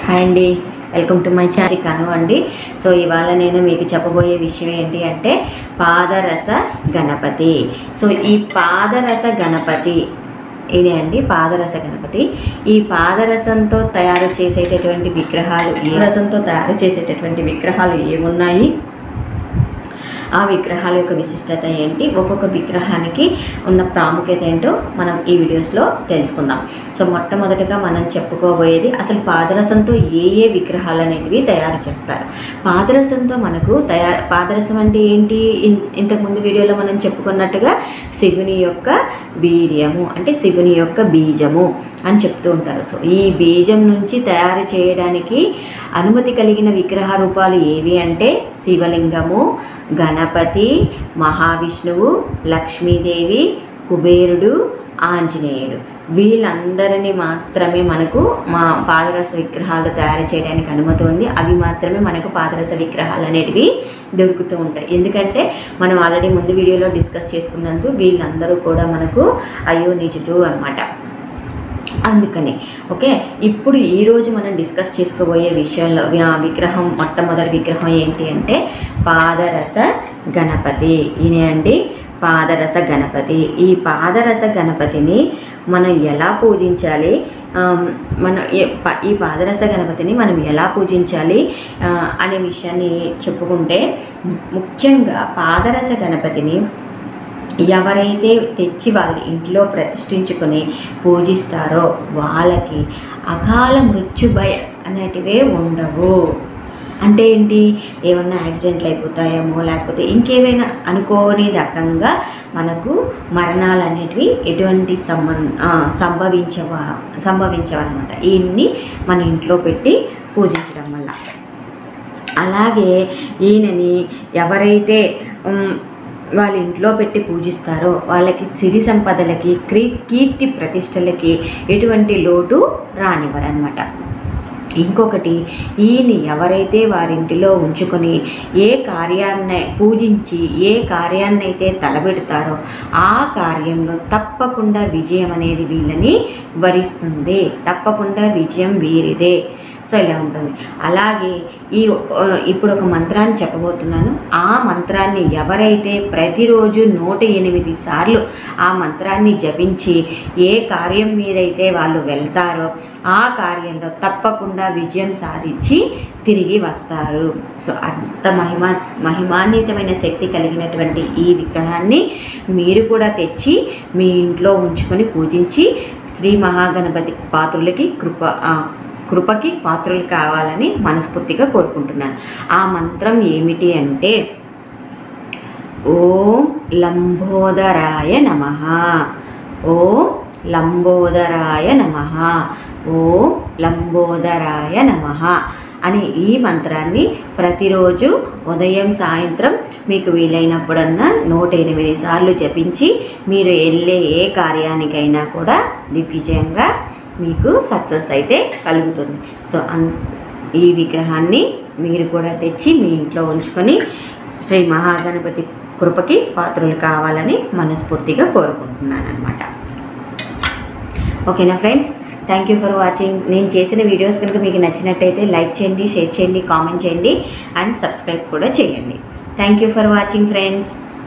hi అండి welcome to my channel కను అండి సో ఇవాళ నేను మీకు చెప్పబోయే విషయం ఏంటి అంటే పాదరస గణపతి సో ఈ పాదరస గణపతి ఇదే అండి పాదరస గణపతి ఈ పాదరసంతో తయారు చేసేటటువంటి విగ్రహాలు ఏ రసంతో తయారు చేసేటటువంటి విగ్రహాలు ఏమున్నాయి ఆ విగ్రహాల యొక్క విశిష్టత ఏంటి ఒక్కొక్క విగ్రహానికి ఉన్న ప్రాముఖ్యత ఏంటో మనం ఈ వీడియోస్లో తెలుసుకుందాం సో మొట్టమొదటిగా మనం చెప్పుకోబోయేది అసలు పాదరసంతో ఏ ఏ విగ్రహాలు అనేటివి తయారు చేస్తారు పాదరసంతో మనకు తయారు పాదరసం అంటే ఏంటి ఇన్- ఇంతకుముందు వీడియోలో మనం చెప్పుకున్నట్టుగా శివుని యొక్క వీర్యము అంటే శివుని యొక్క బీజము అని చెప్తూ ఉంటారు సో ఈ బీజం నుంచి తయారు చేయడానికి అనుమతి కలిగిన విగ్రహ రూపాలు ఏవి అంటే శివలింగము గణపతి మహావిష్ణువు లక్ష్మీదేవి కుబేరుడు ఆంజనేయుడు వీళ్ళందరినీ మాత్రమే మనకు మా పాదరస విగ్రహాలు తయారు చేయడానికి అనుమతి ఉంది అవి మాత్రమే మనకు పాదరస విగ్రహాలు అనేటివి దొరుకుతూ ఉంటాయి ఎందుకంటే మనం ఆల్రెడీ ముందు వీడియోలో డిస్కస్ చేసుకున్నందుకు వీళ్ళందరూ కూడా మనకు అయోనిజులు అన్నమాట అందుకని ఓకే ఇప్పుడు ఈరోజు మనం డిస్కస్ చేసుకోబోయే విషయంలో వి- ఆ విగ్రహం మొట్టమొదటి విగ్రహం ఏంటి అంటే పాదరస గణపతి ఈయనే అండి పాదరస గణపతి ఈ పాదరస గణపతిని మనం ఎలా పూజించాలి ఆమ్, మనం ఏ- ప- ఈ పాదరస గణపతిని మనం ఎలా పూజించాలి ఆ, అనే విషయాన్ని చెప్పుకుంటే ముఖ్యంగా పాదరస గణపతిని ఎవరైతే తెచ్చి వాళ్ళ ఇంట్లో ప్రతిష్ఠించుకొని పూజిస్తారో వాళ్ళకి అకాల మృత్యుభయ అనేటివే ఉండవు అంటే ఏంటి ఏమన్నా యాక్సిడెంట్లు అయిపోతాయేమో లేకపోతే ఇంకేమైనా అనుకోని రకంగా మనకు మరణాలు అనేటివి ఎటువంటి సంబం ఆ, సంభవించవ సంభవించవన్నమాట ఈయన్ని మన ఇంట్లో పెట్టి పూజించడం వల్ల అలాగే ఈయనని ఎవరైతే ఉమ్, వాళ్ళ ఇంట్లో పెట్టి పూజిస్తారో వాళ్ళకి సిరి సంపదలకి క్రీ కీర్తి ప్రతిష్టలకి ఎటువంటి లోటు రానివ్వరనమాట ఇంకొకటి ఈయన ఎవరైతే వారింటిలో ఉంచుకొని ఏ కార్యాన్ని పూజించి ఏ కార్యాన్ని అయితే తలబెడతారో ఆ కార్యంలో తప్పకుండా విజయం అనేది వీళ్ళని వరిస్తుంది తప్పకుండా విజయం వీరిదే సో ఇలా ఉంటుంది అలాగే ఈ ఆ, ఇప్పుడు ఒక మంత్రాన్ని చెప్పబోతున్నాను ఆ మంత్రాన్ని ఎవరైతే ప్రతిరోజు నూట ఎనిమిది సార్లు ఆ మంత్రాన్ని జపించి ఏ కార్యం మీదైతే వాళ్ళు వెళ్తారో ఆ కార్యంలో తప్పకుండా విజయం సాధించి తిరిగి వస్తారు సో అంత మహిమా మహిమాన్వితమైన శక్తి కలిగినటువంటి ఈ విగ్రహాన్ని మీరు కూడా తెచ్చి మీ ఇంట్లో ఉంచుకొని పూజించి శ్రీ మహాగణపతి పాత్రులకి కృప ఆ, కృపకి పాత్రలు కావాలని మనస్ఫూర్తిగా కోరుకుంటున్నాను ఆ మంత్రం ఏమిటి అంటే ఓం లంబోదరాయ నమ ఓం లంబోదరాయ నమ ఓం లంబోదరాయ నమ అనే ఈ మంత్రాన్ని ప్రతిరోజు ఉదయం సాయంత్రం మీకు వీలైనప్పుడన్నా నూట ఎనిమిది సార్లు జపించి మీరు వెళ్ళే ఏ కార్యానికైనా కూడా దిగ్విజయంగా మీకు సక్సెస్ అయితే కలుగుతుంది సో అన్ ఈ విగ్రహాన్ని మీరు కూడా తెచ్చి మీ ఇంట్లో ఉంచుకొని శ్రీ మహాగణపతి కృపకి పాత్రలు కావాలని మనస్ఫూర్తిగా కోరుకుంటున్నాను అనమాట ఓకేనా friends thank you for watching నేను చేసిన వీడియోస్ కనుక మీకు నచ్చినట్టయితే లైక్ చేయండి షేర్ చేయండి కామెంట్ చేయండి అండ్ సబ్స్క్రైబ్ కూడా చేయండి thank you for watching friends